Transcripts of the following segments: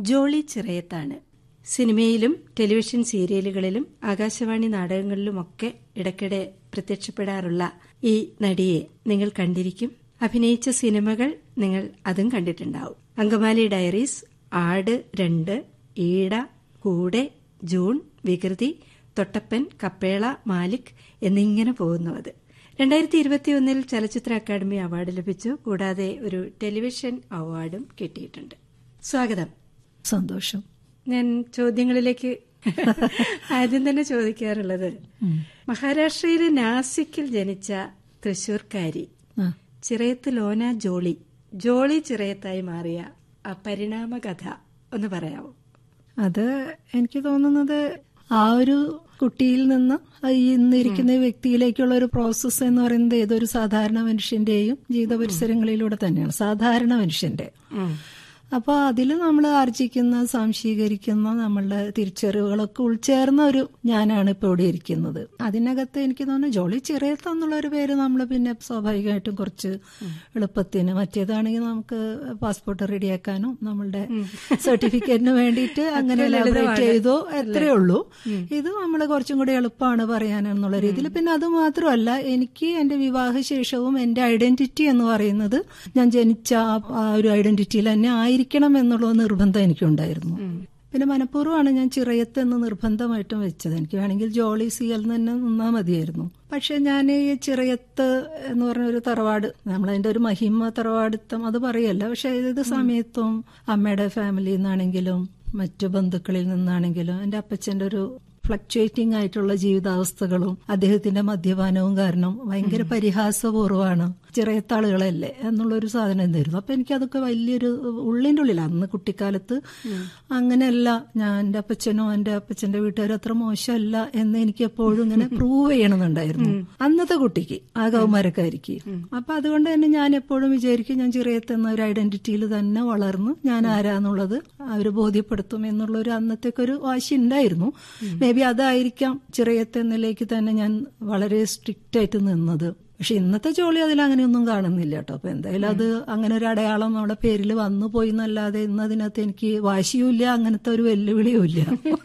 ജോളി ചിറയത്താണ് സിനിമയിലും ടെലിവിഷൻ സീരിയലുകളിലും ആകാശവാണി നാടകങ്ങളിലുമൊക്കെ ഇടയ്ക്കിടെ പ്രത്യക്ഷപ്പെടാറുള്ള ഈ നടിയെ നിങ്ങൾ കണ്ടിരിക്കും അഭിനയിച്ച സിനിമകൾ നിങ്ങൾ അതും കണ്ടിട്ടുണ്ടാവും അങ്കമാലി ഡയറീസ് ആട് രണ്ട് ഈട കൂടെ ജൂൺ വികൃതി തൊട്ടപ്പൻ കപ്പേള മാലിക് എന്നിങ്ങനെ പോകുന്നു അത് രണ്ടായിരത്തി ഇരുപത്തിയൊന്നിൽ ചലച്ചിത്ര അക്കാദമി അവാർഡ് ലഭിച്ചു കൂടാതെ ഒരു ടെലിവിഷൻ അവാർഡും കിട്ടിയിട്ടുണ്ട് സ്വാഗതം സന്തോഷം ഞാൻ ചോദ്യങ്ങളിലേക്ക് ആദ്യം തന്നെ ചോദിക്കാറുള്ളത് മഹാരാഷ്ട്രയിലെ നാസിക്കിൽ ജനിച്ച തൃശൂർക്കാരി ആ, ചിറയത്ത് ലോന ജോളി ജോളി ചിറയത്തായി മാറിയ ആ പരിണാമ കഥ ഒന്ന് പറയാവോ അത് എനിക്ക് തോന്നുന്നത് ആ ഒരു കുട്ടിയിൽ നിന്ന് ഈ ഇന്നിരിക്കുന്ന വ്യക്തിയിലേക്കുള്ള ഒരു പ്രോസസ്സ് എന്ന് പറയുന്നത് ഏതൊരു സാധാരണ മനുഷ്യന്റെയും ജീവിത പരിസരങ്ങളിലൂടെ തന്നെയാണ് സാധാരണ മനുഷ്യന്റെ അപ്പോൾ അതിൽ നമ്മൾ ആർജിക്കുന്ന സംശീകരിക്കുന്ന നമ്മളുടെ തിരിച്ചറിവുകളൊക്കെ ഉൾച്ചേർന്ന ഒരു ഞാനാണ് ഇപ്പോൾ ഇവിടെ ഇരിക്കുന്നത് അതിനകത്ത് എനിക്ക് തോന്നുന്നു ജോളി ചിറയത്ത് എന്നുള്ള ഒരു പേര് നമ്മൾ പിന്നെ സ്വാഭാവികമായിട്ടും കുറച്ച് എളുപ്പത്തിന് മറ്റേതാണെങ്കിൽ നമുക്ക് പാസ്പോർട്ട് റെഡിയാക്കാനും നമ്മളുടെ സർട്ടിഫിക്കറ്റിന് വേണ്ടിയിട്ട് അങ്ങനെ എലാബറേറ്റ് ചെയ്തോ എത്രയേ ഉള്ളൂ ഇത് നമ്മൾ കുറച്ചും കൂടി എളുപ്പമാണ് പറയാനെന്നുള്ള രീതിയിൽ പിന്നെ അത് മാത്രമല്ല എനിക്ക് എന്റെ വിവാഹശേഷവും എന്റെ ഐഡന്റിറ്റി എന്ന് പറയുന്നത് ഞാൻ ജനിച്ച ആ- ആ ഒരു ഐഡന്റിറ്റിയിൽ തന്നെ ആയിരിക്കണം എന്നുള്ള നിർബന്ധം എനിക്കുണ്ടായിരുന്നു പിന്നെ മനഃപൂർവ്വമാണ് ഞാൻ ചിറയത്ത് എന്ന് നിർബന്ധമായിട്ടും വെച്ചത് എനിക്ക് വേണമെങ്കിൽ ജോളി സിയൽ എന്ന് തന്നെ നിന്നാൽ മതിയായിരുന്നു പക്ഷെ ഞാൻ ഈ ചിറയത്ത് എന്ന് പറഞ്ഞ ഒരു തറവാട് നമ്മളതിന്റെ ഒരു മഹിമ തറവാടിത്തം അത് പറയല്ല പക്ഷെ ഏത് സമയത്തും അമ്മയുടെ ഫാമിലിയിൽ നിന്നാണെങ്കിലും മറ്റു ബന്ധുക്കളിൽ നിന്നാണെങ്കിലും എൻ്റെ അപ്പച്ചന്റെ ഒരു ഫ്ലക്ച്വേറ്റിംഗ് ആയിട്ടുള്ള ജീവിതാവസ്ഥകളും അദ്ദേഹത്തിന്റെ മദ്യപാനവും കാരണം ഭയങ്കര പരിഹാസപൂർവ്വമാണ് ചിറയത്താളുകളല്ലേ എന്നുള്ളൊരു സാധനം എന്തായിരുന്നു അപ്പൊ എനിക്ക് അതൊക്കെ വലിയൊരു ഉള്ളിന്റെ ഉള്ളിൽ അന്ന് കുട്ടിക്കാലത്ത് അങ്ങനെയല്ല ഞാൻ എൻ്റെ അപ്പച്ചനോ എൻ്റെ അപ്പച്ചന്റെ വീട്ടുകാരും അത്ര മോശമല്ല എന്ന് എനിക്ക് എപ്പോഴും ഇങ്ങനെ പ്രൂവ് ചെയ്യണമെന്നുണ്ടായിരുന്നു അന്നത്തെ കുട്ടിക്ക് ആ കൗമാരക്കാരിക്ക് അപ്പൊ അതുകൊണ്ട് തന്നെ ഞാൻ എപ്പോഴും വിചാരിക്കും ഞാൻ ചിറയത്തെന്ന ഒരു ഐഡന്റിറ്റിയിൽ തന്നെ വളർന്ന് ഞാൻ ആരാന്നുള്ളത് അവര് ബോധ്യപ്പെടുത്തും എന്നുള്ള ഒരു അന്നത്തേക്ക് ഒരു വാശി ഉണ്ടായിരുന്നു മേ ബി അതായിരിക്കാം ചിറയത്തെന്നിലേക്ക് തന്നെ ഞാൻ വളരെ സ്ട്രിക്റ്റ് ആയിട്ട് നിന്നത് പക്ഷെ ഇന്നത്തെ ജോലി അതിൽ അങ്ങനെയൊന്നും കാണുന്നില്ല കേട്ടോ അപ്പൊ എന്തായാലും അത് അങ്ങനെ ഒരു അടയാളം നമ്മുടെ പേരിൽ വന്നു പോയി എന്നല്ലാതെ ഇന്ന് അതിനകത്ത് എനിക്ക് വാശിയുമില്ല അങ്ങനത്തെ ഒരു വെല്ലുവിളിയും ഇല്ല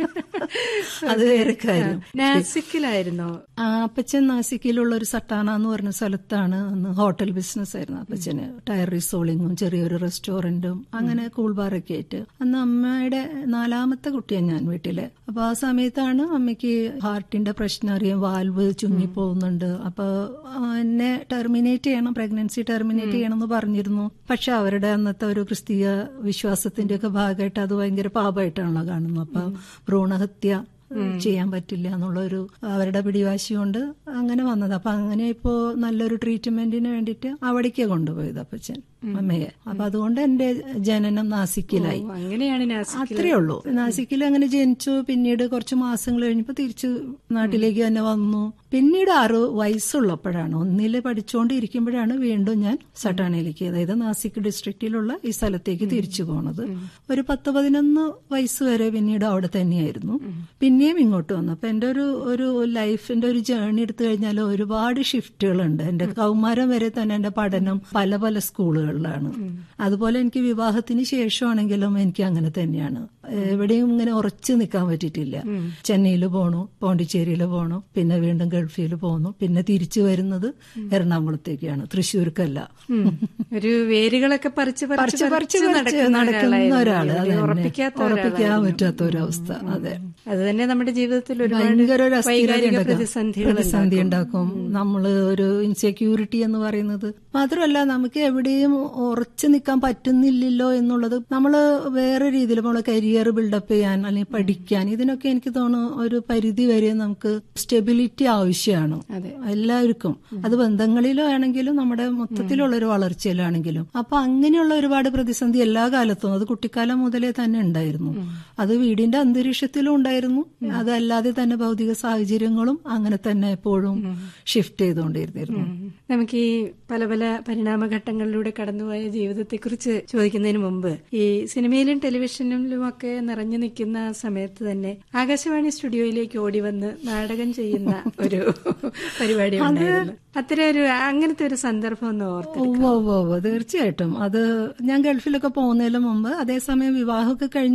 അത് വേറെ കാര്യം നാസിക്കിലായിരുന്നോ ആ, അപ്പച്ചൻ നാസിക്കിലുള്ള ഒരു സട്ടാന എന്ന് പറഞ്ഞ സ്ഥലത്താണ് അന്ന് ഹോട്ടൽ ബിസിനസ് ആയിരുന്നു അപ്പച്ചന് ടയർ റിസോളിങ്ങും ചെറിയൊരു റെസ്റ്റോറന്റും അങ്ങനെ കൂൾ ബാറൊക്കെ ആയിട്ട് അന്ന് അമ്മയുടെ നാലാമത്തെ കുട്ടിയാണ് ഞാൻ വീട്ടില് അപ്പൊ ആ സമയത്താണ് അമ്മയ്ക്ക് ഹാർട്ടിന്റെ പ്രശ്നം അറിയാം വാൽവ് ചുങ്ങി പോകുന്നുണ്ട് അപ്പൊ ആ, എന്നെ ടെർമിനേറ്റ് ചെയ്യണം പ്രഗ്നൻസി ടെർമിനേറ്റ് ചെയ്യണം എന്ന് പറഞ്ഞിരുന്നു പക്ഷെ അവരുടെ അന്നത്തെ ഒരു ക്രിസ്തീയ വിശ്വാസത്തിന്റെ ഒക്കെ ഭാഗമായിട്ട് അത് ഭയങ്കര പാപമായിട്ടാണല്ലോ കാണുന്നത് അപ്പൊ ഭ്രൂണഹത്യ ചെയ്യാൻ പറ്റില്ല എന്നുള്ളൊരു അവരുടെ പിടിവാശി കൊണ്ട് അങ്ങനെ വന്നത് അപ്പൊ അങ്ങനെ ഇപ്പോ നല്ലൊരു ട്രീറ്റ്മെന്റിന് വേണ്ടിയിട്ട് അവിടേക്ക് കൊണ്ടുപോയത് അപ്പച്ചൻ അമ്മയെ അപ്പൊ അതുകൊണ്ട് എന്റെ ജനനം നാസിക്കിലായി ഓ, അങ്ങനെയാണ് നാസിക് അത്രേ ഉള്ളൂ നാസിക്കിൽ അങ്ങനെ ജനിച്ചു പിന്നീട് കുറച്ച് മാസങ്ങൾ കഴിഞ്ഞപ്പോ തിരിച്ചു നാട്ടിലേക്ക് തന്നെ വന്നു പിന്നീട് ആറ് വയസ്സുള്ളപ്പോഴാണ് ഒന്നില് പഠിച്ചുകൊണ്ടിരിക്കുമ്പോഴാണ് വീണ്ടും ഞാൻ സട്ടാണയിലേക്ക് അതായത് നാസിക് ഡിസ്ട്രിക്റ്റിലുള്ള ഈ സ്ഥലത്തേക്ക് തിരിച്ചു പോണത് ഒരു പത്ത് പതിനൊന്ന് വയസ്സ് വരെ പിന്നീട് അവിടെ തന്നെയായിരുന്നു പിന്നെയും ഇങ്ങോട്ട് വന്നു അപ്പൊ എന്റെ ഒരു ഒരു ലൈഫിന്റെ ഒരു ജേർണി എടുത്തു കഴിഞ്ഞാൽ ഒരുപാട് ഷിഫ്റ്റുകളുണ്ട് എന്റെ കൗമാരം വരെ തന്നെ എന്റെ പഠനം പല പല സ്കൂളുകളിലാണ് അതുപോലെ എനിക്ക് വിവാഹത്തിന് ശേഷമാണെങ്കിലും എനിക്ക് അങ്ങനെ തന്നെയാണ് എവിടെയും ഇങ്ങനെ ഉറച്ചു നിൽക്കാൻ പറ്റിയിട്ടില്ല ചെന്നൈയിൽ പോണു പോണ്ടിച്ചേരിയിൽ പോണു പിന്നെ വീണ്ടും ഗൾഫിൽ പോന്നു പിന്നെ തിരിച്ചു വരുന്നത് എറണാകുളത്തേക്കാണ് തൃശ്ശൂർക്കല്ല ഒരു വേരുകളൊക്കെ പറിച്ച് പറിച്ച് പറിച്ച് പറിച്ച് നടക്കുന്ന ഒരാള് അത് തന്നെ. ഉറപ്പിക്കാത്ത ഉറപ്പിക്കാൻ പറ്റാത്ത ഒരവസ്ഥ അതെ അത് തന്നെ നമ്മുടെ ജീവിതത്തിൽ ഒരുപാട് ഭയങ്കര ഒരു അസ്ഥിരത വൈകാരിക ഉണ്ടാക്കും. പ്രതിസന്ധികൾ പ്രതിസന്ധി ഉണ്ടാക്കും നമ്മള് ഒരു ഇൻസെക്യൂരിറ്റി എന്ന് പറയുന്നത് മാത്രമല്ല നമുക്ക് എവിടെയും ഉറച്ചു നിൽക്കാൻ പറ്റുന്നില്ലല്ലോ എന്നുള്ളത് നമ്മള് വേറെ രീതിയിൽ നമ്മളെ കരിയർ ബിൽഡപ്പ് ചെയ്യാൻ അല്ലെങ്കിൽ പഠിക്കാൻ ഇതിനൊക്കെ എനിക്ക് തോന്നുന്നു ഒരു പരിധി വരെ നമുക്ക് സ്റ്റെബിലിറ്റി ആവശ്യമാണ് അതെ. എല്ലാവർക്കും അത് ബന്ധങ്ങളിലും ആണെങ്കിലും നമ്മുടെ മൊത്തത്തിലുള്ള ഒരു വളർച്ചയിലാണെങ്കിലും അപ്പൊ അങ്ങനെയുള്ള ഒരുപാട് പ്രതിസന്ധി എല്ലാ കാലത്തും അത് കുട്ടിക്കാലം മുതലേ തന്നെ ഉണ്ടായിരുന്നു അത് വീടിന്റെ അന്തരീക്ഷത്തിലും ഉണ്ടായിരുന്നു അതല്ലാതെ തന്നെ ഭൗതിക സാഹചര്യങ്ങളും അങ്ങനെ തന്നെ എപ്പോഴും ഷിഫ്റ്റ് ചെയ്തുകൊണ്ടിരുന്നിരുന്നു നമുക്ക് ഈ പല പല പരിണാമഘട്ടങ്ങളിലൂടെ കടന്നുപോയ ജീവിതത്തെക്കുറിച്ച് ചോദിക്കുന്നതിന് മുമ്പ് ഈ സിനിമയിലും ടെലിവിഷനിലും ഒക്കെ നിറഞ്ഞു നിൽക്കുന്ന സമയത്ത് തന്നെ ആകാശവാണി സ്റ്റുഡിയോയിലേക്ക് ഓടി വന്ന് നാടകം ചെയ്യുന്ന ഒരു പരിപാടി ഉണ്ടായിരുന്നു അത്തരം ഒരു അങ്ങനത്തെ ഒരു സന്ദർഭം ഒന്ന് ഓർത്ത് ഉവ്വ് ഉവ്വ് ഉവ്വ് തീർച്ചയായിട്ടും അത് ഞാൻ ഗൾഫിലൊക്കെ പോകുന്നതിന് മുമ്പ് അതേസമയം വിവാഹമൊക്കെ കഴിഞ്ഞ്